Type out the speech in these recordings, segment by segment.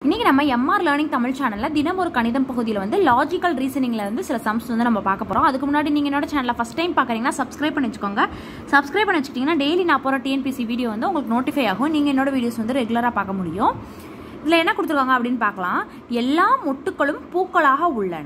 இன்னைக்கு நம்ம MR learning Tamil சேனல்ல தினம் ஒரு கணிதம் பகுதியில் வந்து லாஜிக்கல் ரீசனிங்ல வந்து சில சம்ஸ் வந்து நம்ம பார்க்க போறோம் அதுக்கு முன்னாடி நீங்க என்னோட சேனலை ஃபர்ஸ்ட் டைம் பார்க்குறீங்கன்னா சப்ஸ்கிரைப் பண்ணி வச்சுக்கோங்க சப்ஸ்கிரைப் பண்ணி வச்சுக்கிட்டீங்கன்னா டெய்லி நான் போகிற டிஎன்பிசி வீடியோ வந்து உங்களுக்கு நோட்டிஃபை ஆகும் நீங்க என்னோட வீடியோஸ் வந்து ரெகுலராக பார்க்க முடியும் இதில் என்ன கொடுத்துருக்காங்க அப்படின்னு பார்க்கலாம் எல்லா மொட்டுக்களும் பூக்களாக உள்ளன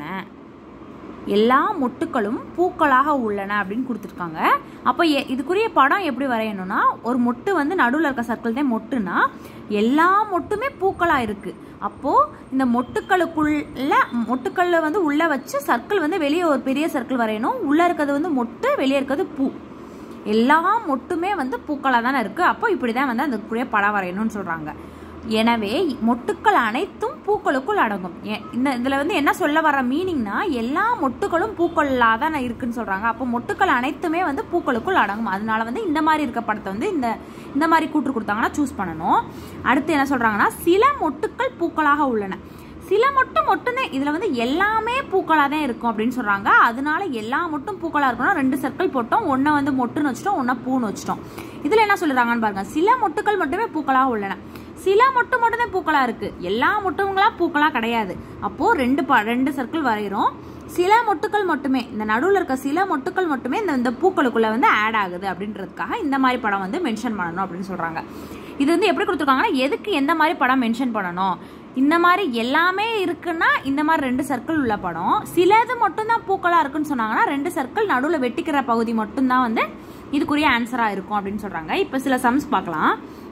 எல்லா மொட்டுக்களும் பூக்களாக உள்ளன அப்படின்னு கொடுத்துருக்காங்க அப்போ எ- இதுக்குரிய படம் எப்படி வரையணும்னா ஒரு மொட்டு வந்து நடுவில் இருக்க சர்க்கிள் தான் மொட்டுனா எல்லா மொட்டுமே பூக்களாக இருக்கு அப்போ இந்த மொட்டுக்களுக்குள்ள மொட்டுக்களில் வந்து உள்ள வச்சு சர்க்கிள் வந்து வெளியே ஒரு பெரிய சர்க்கிள் வரையணும் உள்ள இருக்கிறது வந்து மொட்டு வெளியே இருக்கிறது பூ எல்லா மொட்டுமே வந்து பூக்களாக தானே இருக்கு அப்போ இப்படி தான் வந்து அதுக்குரிய படம் வரையணும்னு சொல்றாங்க எனவே மொட்டுக்கள் அனைத்தும் பூக்களுக்குள் அடங்கும் ஏ- இந்த இதுல வந்து என்ன சொல்ல வர மீனிங்னா எல்லா மொட்டுகளும் பூக்களாக தான் இருக்குன்னு சொல்றாங்க அப்போ மொட்டுக்கள் அனைத்துமே வந்து பூக்களுக்குள் அடங்கும் அதனால வந்து இந்த மாதிரி இருக்க படத்தை வந்து இந்த இந்த மாதிரி கூற்று கொடுத்தாங்கன்னா சூஸ் பண்ணணும் அடுத்து என்ன சொல்றாங்கன்னா சில மொட்டுக்கள் பூக்களாக உள்ளன சில மட்டும் மட்டும்தான் இதுல வந்து எல்லாமே பூக்களாக தான் இருக்கும் அப்படின்னு சொல்றாங்க அதனால எல்லா மட்டும் பூக்களாக இருக்கணும் ரெண்டு சர்க்கிள் போட்டோம் ஒன்றை வந்து மொட்டுன்னு வச்சிட்டோம் ஒன்றை பூன்னு வச்சிட்டோம் இதுல என்ன சொல்றாங்கன்னு பாருங்க சில மொட்டுக்கள் மட்டுமே பூக்களாக உள்ளன சில மொட்டு மட்டும் தான் பூக்களா இருக்கு எல்லா மொட்டுங்களா பூக்களா கிடையாது அப்போ ரெண்டு ப ரெண்டு சர்க்கிள் வரைகிறோம் சில மொட்டுக்கள் மட்டுமே இந்த நடுவில் இருக்க சில மொட்டுக்கள் மட்டுமே இந்த இந்த பூக்களுக்குள்ள வந்து ஆட் ஆகுது அப்படின்றதுக்காக இந்த மாதிரி படம் வந்து மென்ஷன் பண்ணணும் அப்படின்னு சொல்றாங்க இது வந்து எப்படி கொடுத்துருக்காங்கன்னா எதுக்கு எந்த மாதிரி படம் மென்ஷன் பண்ணணும் இந்த மாதிரி எல்லாமே இருக்குன்னா இந்த மாதிரி ரெண்டு சர்க்கிள் உள்ள படம் சிலது மட்டும்தான் பூக்களா இருக்குன்னு சொன்னாங்கன்னா ரெண்டு சர்க்கிள் நடுவில் வெட்டிக்கிற பகுதி மட்டும்தான் வந்து இதுக்குரிய ஆன்சரா இருக்கும் அப்படின்னு சொல்றாங்க இப்போ சில சம்ஸ் பார்க்கலாம்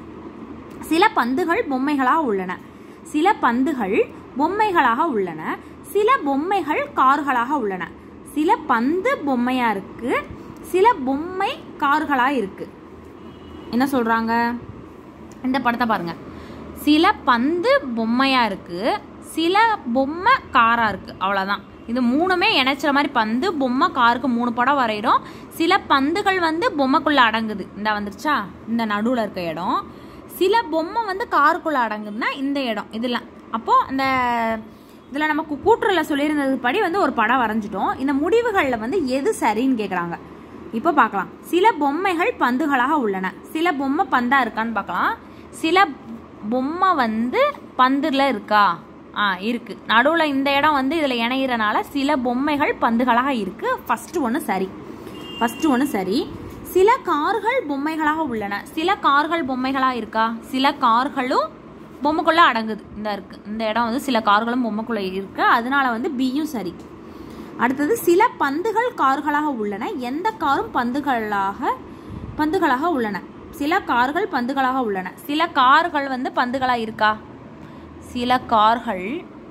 சில பந்துகள் பொம்மைகளாக உள்ளன சில பந்துகள் பொம்மைகளாக உள்ளன சில பொம்மைகள் கார்களாக உள்ளன சில பந்து பொம்மையா இருக்கு சில பொம்மை கார்களா இருக்கு என்ன சொல்றாங்க இந்த படத்தை பாருங்க சில பந்து பொம்மையா இருக்கு சில பொம்மை காரா இருக்கு அவ்வளவுதான் இது மூணுமே இணைச்சிற மாதிரி பந்து பொம்மை காருக்கு மூணு படம் வரைகிறோம் சில பந்துகள் வந்து பொம்மைக்குள்ள அடங்குது இந்த வந்துருச்சா இந்த நடுவில் இருக்க இடம் சில பொம்மை வந்து காருக்குள்ள அடங்குதுன்னா இந்த இடம் இதெல்லாம் அப்போ அந்த இதில் நமக்கு கூற்றுல சொல்லியிருந்தது படி வந்து ஒரு படம் வரைஞ்சிட்டோம் இந்த முடிவுகளில் வந்து எது சரின்னு கேட்குறாங்க இப்போ பார்க்கலாம் சில பொம்மைகள் பந்துகளாக உள்ளன சில பொம்மை பந்தா இருக்கான்னு பார்க்கலாம் சில பொம்மை வந்து பந்துல இருக்கா ஆ இருக்கு நடுவில் இந்த இடம் வந்து இதில் இணையிறனால சில பொம்மைகள் பந்துகளாக இருக்கு ஃபர்ஸ்ட் ஒன்று சரி ஃபர்ஸ்ட் ஒன்று சரி சில கார்கள் பொம்மைகளாக உள்ளன சில கார்கள் பொம்மைகளாக இருக்கா சில கார்களும் பொம்மைக்குள்ள அடங்குது இந்த இருக்கு இந்த இடம் வந்து சில கார்களும் பொம்மைக்குள்ள இருக்கு அதனால வந்து பியும் சரி அடுத்தது சில பந்துகள் கார்களாக உள்ளன எந்த காரும் பந்துகளாக பந்துகளாக உள்ளன சில கார்கள் பந்துகளாக உள்ளன சில கார்கள் வந்து பந்துகளா இருக்கா சில கார்கள்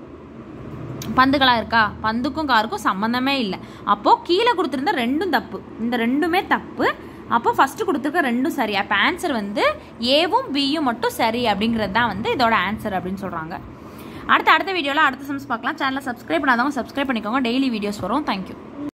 பந்துகளா இருக்கா பந்துக்கும் காருக்கும் சம்மந்தமே இல்லை அப்போ கீழே கொடுத்துருந்த ரெண்டும் தப்பு இந்த ரெண்டுமே தப்பு அப்போ ஃபர்ஸ்ட் கொடுத்துருக்க ரெண்டும் சரி அப்போ ஆன்சர் வந்து ஏவும் பியும் மட்டும் சரி அப்படிங்கிறது தான் வந்து இதோட ஆன்சர் அப்படின்னு சொல்றாங்க அடுத்த அடுத்த வீடியோவில் அடுத்த சம்ஸ் பார்க்கலாம் சேனலை சப்ஸ்கிரைப் பண்ணாதவங்க சப்ஸ்கிரைப் பண்ணிக்கோங்க டெய்லி வீடியோஸ் வரும் தேங்க்யூ